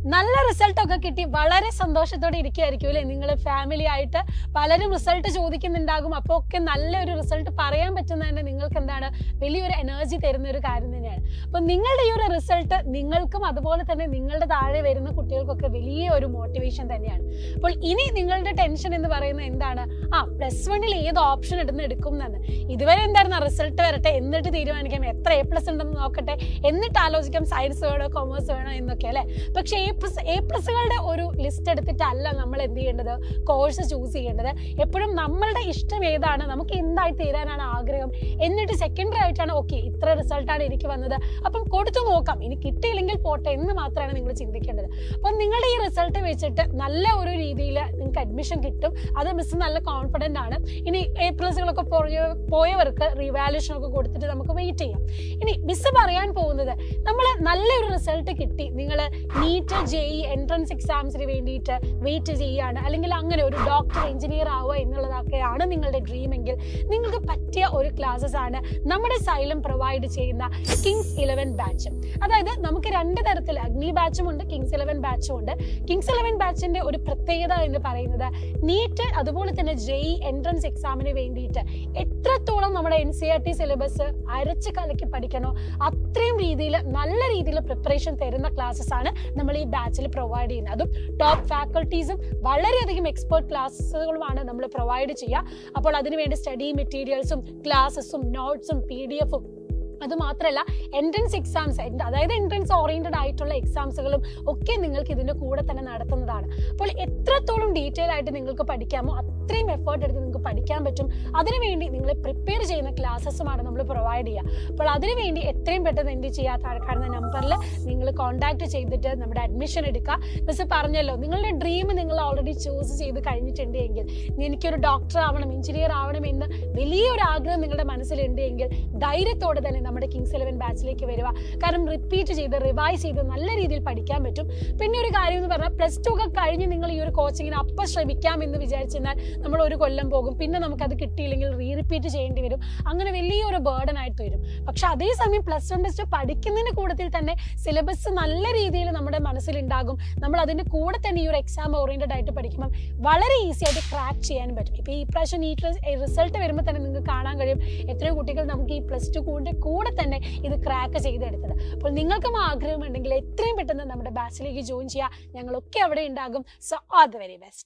നല്ല റിസൾട്ട് ഒക്കെ കിട്ടി വളരെ സന്തോഷത്തോടെ ഇരിക്കുകയായിരിക്കും അല്ലേ നിങ്ങൾ ഫാമിലി ആയിട്ട് പലരും റിസൾട്ട് ചോദിക്കുന്നുണ്ടാകും അപ്പോൾ ഒക്കെ നല്ലൊരു റിസൾട്ട് പറയാൻ പറ്റുന്ന തന്നെ നിങ്ങൾക്ക് എന്താണ് വലിയൊരു എനർജി തരുന്ന ഒരു കാര്യം തന്നെയാണ് അപ്പോൾ നിങ്ങളുടെ ഈ ഒരു റിസൾട്ട് നിങ്ങൾക്കും അതുപോലെ തന്നെ നിങ്ങളുടെ താഴെ വരുന്ന കുട്ടികൾക്കൊക്കെ വലിയ ഒരു മോട്ടിവേഷൻ തന്നെയാണ് അപ്പോൾ ഇനി നിങ്ങളുടെ ടെൻഷൻ എന്ന് പറയുന്നത് എന്താണ് ആ പ്ലസ് വണ്ണിൽ ഏത് ഓപ്ഷൻ എടുന്ന് എടുക്കും എന്നാണ് ഇതുവരെ എന്തായിരുന്നു റിസൾട്ട് വരട്ടെ എന്നിട്ട് തീരുമാനിക്കാം എത്ര എ പ്ലസ് ഉണ്ടെന്ന് നോക്കട്ടെ എന്നിട്ട് ആലോചിക്കാം സയൻസ് വേണോ കൊമേഴ്സ് വേണോ എന്നൊക്കെ അല്ലേ പക്ഷേ എ പ്ലസ് എ പ്ലസുകളുടെ ഒരു ലിസ്റ്റ് എടുത്തിട്ടല്ല നമ്മൾ എന്ത് ചെയ്യേണ്ടത് കോഴ്സ് ചൂസ് ചെയ്യേണ്ടത് എപ്പോഴും നമ്മളുടെ ഇഷ്ടം ഏതാണ് നമുക്ക് എന്തായി തീരാനാണ് ആഗ്രഹം എന്നിട്ട് സെക്കൻഡറി ആയിട്ടാണ് ഓക്കെ ഇത്ര റിസൾട്ടാണ് എനിക്ക് വന്നത് അപ്പം കൊടുത്തു നോക്കാം ഇനി കിട്ടിയില്ലെങ്കിൽ പോട്ടെ എന്ന് മാത്രമാണ് നിങ്ങൾ ചിന്തിക്കേണ്ടത് അപ്പം നിങ്ങളുടെ ഈ റിസൾട്ട് വെച്ചിട്ട് നല്ല ഒരു രീതിയിൽ നിങ്ങൾക്ക് അഡ്മിഷൻ കിട്ടും അത് മിസ് നല്ല കോൺഫിഡൻ്റ് ആണ് ഇനി എ പ്ലസുകളൊക്കെ പോയ പോയവർക്ക് റീവാലുവേഷൻ ഒക്കെ കൊടുത്തിട്ട് നമുക്ക് വെയിറ്റ് ചെയ്യാം ഇനി മിസ് പറയാൻ പോകുന്നത് നമ്മൾ നല്ലൊരു റിസൾട്ട് കിട്ടി നിങ്ങൾ നീറ്റ് ജെഇ എൻട്രൻസ് എക്സാംസിന് വേണ്ടിയിട്ട് വെയിറ്റ് ചെയ്യുകയാണ് അല്ലെങ്കിൽ അങ്ങനെ ഒരു ഡോക്ടർ എഞ്ചിനീയർ ആവുക എന്നുള്ളതൊക്കെയാണ് നിങ്ങളുടെ ഡ്രീം എങ്കിൽ നിങ്ങൾക്ക് പറ്റിയ ഒരു ക്ലാസ്സസ് ആണ് നമ്മുടെ സൈലം പ്രൊവൈഡ് ചെയ്യുന്ന കിങ്സ് ഇലവൻ ബാച്ച് അതായത് നമുക്ക് രണ്ട് തരത്തിൽ അഗ്നി ബാച്ചും ഉണ്ട് കിങ്സ് ഇലവൻ ബാച്ചും ഉണ്ട് കിങ്സ് ഇലവൻ ബാച്ചിന്റെ ഒരു പ്രത്യേകത എന്ന് പറയുന്നത് നീറ്റ് അതുപോലെ തന്നെ ജെഇ എൻട്രൻസ് എക്സാമിന് വേണ്ടിയിട്ട് എത്രത്തോളം നമ്മുടെ N C R T syllabus അരച്ച് കലക്കി പഠിക്കണോ അത്രയും രീതിയിൽ നല്ല രീതിയിൽ പ്രിപ്പറേഷൻ തരുന്ന ക്ലാസ്സസ് ആണ് നമ്മൾ ഈ ബാച്ചിൽ പ്രൊവൈഡ് ചെയ്യുന്നത് അതും ടോപ്പ് ഫാക്കൾട്ടീസും വളരെയധികം എക്സ്പേർട്ട് ക്ലാസ്സുകളുമാണ് നമ്മൾ പ്രൊവൈഡ് ചെയ്യുക അപ്പോൾ അതിനുവേണ്ടി സ്റ്റഡി മെറ്റീരിയൽസും ക്ലാസ്സസും നോട്ട്സും പി ഡി എഫും അത് മാത്രമല്ല എൻട്രൻസ് എക്സാംസ് അതായത് എൻട്രൻസ് ഓറിയന്റഡ് ആയിട്ടുള്ള എക്സാംസുകളും ഒക്കെ നിങ്ങൾക്ക് ഇതിന്റെ കൂടെ തന്നെ നടത്തുന്നതാണ് അപ്പോൾ എത്രത്തോളം ഡീറ്റെയിൽ ആയിട്ട് നിങ്ങൾക്ക് പഠിക്കാമോ അത്രയും എഫേർട്ട് എടുത്ത് നിങ്ങൾക്ക് പഠിക്കാൻ പറ്റും അതിനുവേണ്ടി നിങ്ങളെ പ്രിപ്പയർ ചെയ്യുന്ന ക്ലാസ്സസുമാണ് നമ്മൾ പ്രൊവൈഡ് ചെയ്യുക അപ്പോൾ അതിനുവേണ്ടി എത്രയും പെട്ടെന്ന് എന്ത് ചെയ്യുക താഴെ കാണുന്ന നമ്പറിൽ നിങ്ങൾ കോൺടാക്ട് ചെയ്തിട്ട് നമ്മുടെ അഡ്മിഷൻ എടുക്കുക മിസ് പറഞ്ഞല്ലോ നിങ്ങളുടെ ഡ്രീം നിങ്ങൾ ഓൾറെഡി ചൂസ് ചെയ്ത് കഴിഞ്ഞിട്ടുണ്ട് എങ്കിൽ എനിക്കൊരു ഡോക്ടർ ആവണം എഞ്ചിനീയർ ആവണം എന്ന് വലിയൊരു ആഗ്രഹം നിങ്ങളുടെ മനസ്സിലുണ്ട് എങ്കിൽ ധൈര്യത്തോടെ തന്നെ നമ്മുടെ കിങ്സ് ഇലവൻ ബാച്ചിലേക്ക് വരിക കാരണം റിപ്പീറ്റ് ചെയ്ത് റിവൈസ് ചെയ്ത് നല്ല രീതിയിൽ പഠിക്കാൻ പറ്റും പിന്നെ ഒരു കാര്യം എന്ന് പറഞ്ഞാൽ പ്ലസ് ടു ഒക്കെ കഴിഞ്ഞ് നിങ്ങൾ ഈ ഒരു കോച്ചിങ്ങിന് അപ്പം ശ്രമിക്കാം എന്ന് വിചാരിച്ചെന്നാൽ നമ്മൾ ഒരു കൊല്ലം പോകും പിന്നെ നമുക്കത് കിട്ടിയില്ലെങ്കിൽ റീ റിപ്പീറ്റ് ചെയ്യേണ്ടി വരും അങ്ങനെ വലിയൊരു ബേർഡൻ ആയിട്ട് വരും പക്ഷെ അതേസമയം പ്ലസ് വൺ പ്ലസ് ടു പഠിക്കുന്നതിന് കൂട്ടത്തിൽ തന്നെ സിലബസ് നല്ല രീതിയിൽ നമ്മുടെ മനസ്സിലുണ്ടാകും നമ്മൾ അതിന്റെ കൂടെ തന്നെ ഈ ഒരു എക്സാം ഓറിയന്റഡ് ആയിട്ട് പഠിക്കുമ്പോൾ വളരെ ഈസി ആയിട്ട് ക്രാക്ക് ചെയ്യാനും പറ്റും ഇപ്പൊ ഈ പ്രാവശ്യം നീറ്റ് റിസൾട്ട് വരുമ്പോൾ തന്നെ നിങ്ങൾക്ക് കാണാൻ കഴിയും എത്രയോ കുട്ടികൾ നമുക്ക് ഈ പ്ലസ് ടു കൂടെ കൂടെ തന്നെ ഇത് ക്രാക്ക് ചെയ്തെടുത്തത് അപ്പോൾ നിങ്ങൾക്കും ആഗ്രഹമുണ്ടെങ്കിൽ എത്രയും പെട്ടെന്ന് നമ്മുടെ ബാച്ചിലേക്ക് ജോയിൻ ചെയ്യുക ഞങ്ങളൊക്കെ അവിടെ ഉണ്ടാകും so all the very best